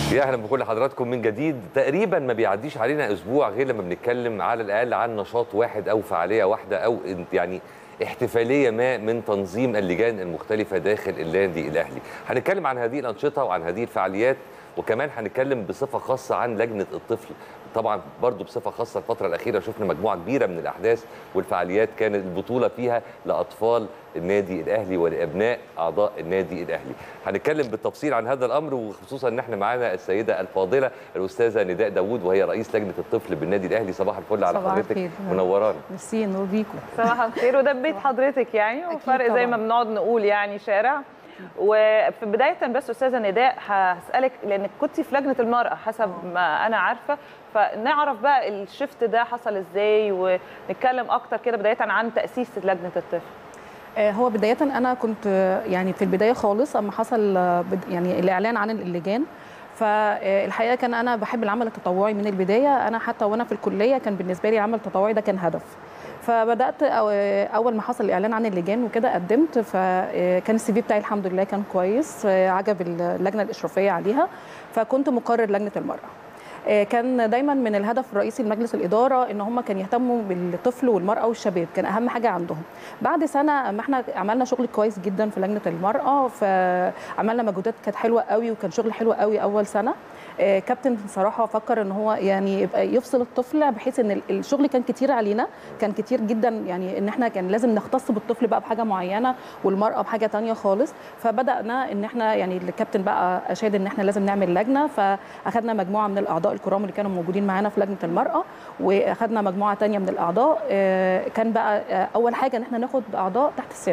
يا اهلا بكل حضراتكم من جديد تقريبا ما بيعديش علينا اسبوع غير لما بنتكلم على الاقل عن نشاط واحد او فعاليه واحده او يعني احتفاليه ما من تنظيم اللجان المختلفه داخل النادي الاهلي هنتكلم عن هذه الانشطه وعن هذه الفعاليات وكمان هنتكلم بصفه خاصه عن لجنه الطفل طبعا برضو بصفه خاصه الفتره الاخيره شفنا مجموعه كبيره من الاحداث والفعاليات كانت البطوله فيها لاطفال النادي الاهلي ولابناء اعضاء النادي الاهلي هنتكلم بالتفصيل عن هذا الامر وخصوصا ان احنا معانا السيده الفاضله الاستاذه نداء داوود وهي رئيس لجنه الطفل بالنادي الاهلي صباح الفل على صباح حضرتك الخير. منورانا ميرسي نور بيكم صباح الخير وده بيت حضرتك يعني أكيد وفرق زي ما طبعاً. بنقعد نقول يعني شارع وفي بداية بس أستاذة نداء هسألك لأنك كنت في لجنة المرأة حسب ما أنا عارفة فنعرف بقى الشفت ده حصل إزاي ونتكلم أكتر كده بداية عن تأسيس لجنة الطفل آه، هو بداية أنا كنت آه، يعني في البداية خالص أما حصل آه، بد- يعني الإعلان عن اللجان فالحقيقة كان أنا بحب العمل التطوعي من البداية أنا حتى وأنا في الكلية كان بالنسبة لي العمل التطوعي ده كان هدف فبدات أو- اول ما حصل الاعلان عن اللجان وكده قدمت فكان السي في بتاعي الحمد لله كان كويس آه، عجب اللجنه الاشرافيه عليها فكنت مقرر لجنه المراه آه، كان دايما من الهدف الرئيسي لمجلس الاداره ان هم كان يهتموا بالطفل والمراه والشباب كان اهم حاجه عندهم بعد سنه ما احنا عملنا شغل كويس جدا في لجنه المراه فعملنا مجهودات كانت حلوه قوي وكان شغل حلو قوي اول سنه آه، كابتن صراحه فكر ان هو يعني يبقى يفصل الطفل بحيث ان ال- الشغل كان كتير علينا كان كتير جدا يعني ان احنا كان لازم نختص بالطفل بقى بحاجه معينه والمراه بحاجه تانية خالص فبدانا ان احنا يعني الكابتن بقى اشاد ان احنا لازم نعمل لجنه فاخدنا مجموعه من الاعضاء الكرام اللي كانوا موجودين معانا في لجنه المراه واخدنا مجموعه تانية من الاعضاء آه، كان بقى آه، اول حاجه ان احنا ناخد اعضاء تحت السن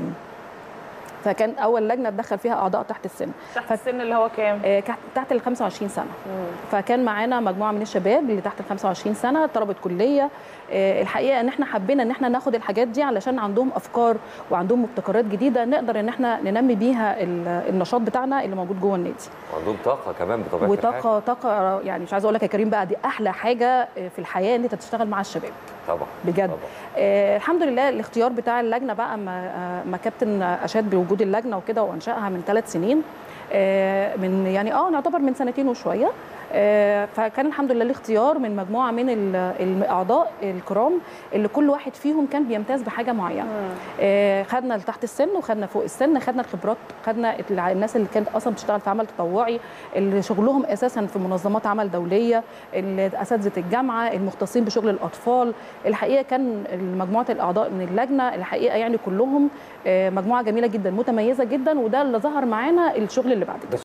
فكان اول لجنه تدخل فيها اعضاء تحت السن تحت السن اللي هو كام؟ آه، كح- تحت ال 25 سنه فكان معانا مجموعه من الشباب اللي تحت ال 25 سنه طلبه كليه آه، الحقيقه ان احنا حبينا ان احنا ناخد الحاجات دي علشان عندهم افكار وعندهم مبتكرات جديده نقدر ان احنا ننمي بيها ال- النشاط بتاعنا اللي موجود جوه النادي وعندهم طاقه كمان بطبيعه الحال وطاقه طاقه يعني مش عايزه اقول لك يا كريم بقى دي احلى حاجه آه، في الحياه ان انت تشتغل مع الشباب طبعا بجد طبعا آه الحمد لله الاختيار بتاع اللجنه بقى ما, آه ما كابتن اشاد بوجود اللجنه وكده وانشائها من ثلاث سنين آه من يعني اه نعتبر من سنتين وشويه آه فكان الحمد لله الاختيار من مجموعه من ال- الاعضاء الكرام اللي كل واحد فيهم كان بيمتاز بحاجه معينه آه خدنا لتحت السن وخدنا فوق السن خدنا الخبرات خدنا الع- الناس اللي كانت اصلا بتشتغل في عمل تطوعي اللي شغلهم اساسا في منظمات عمل دوليه اللي اساتذه الجامعه المختصين بشغل الاطفال الحقيقه كان مجموعه الاعضاء من اللجنه الحقيقه يعني كلهم آه، مجموعه جميله جدا متميزه جدا وده اللي ظهر معانا الشغل اللي بعد كده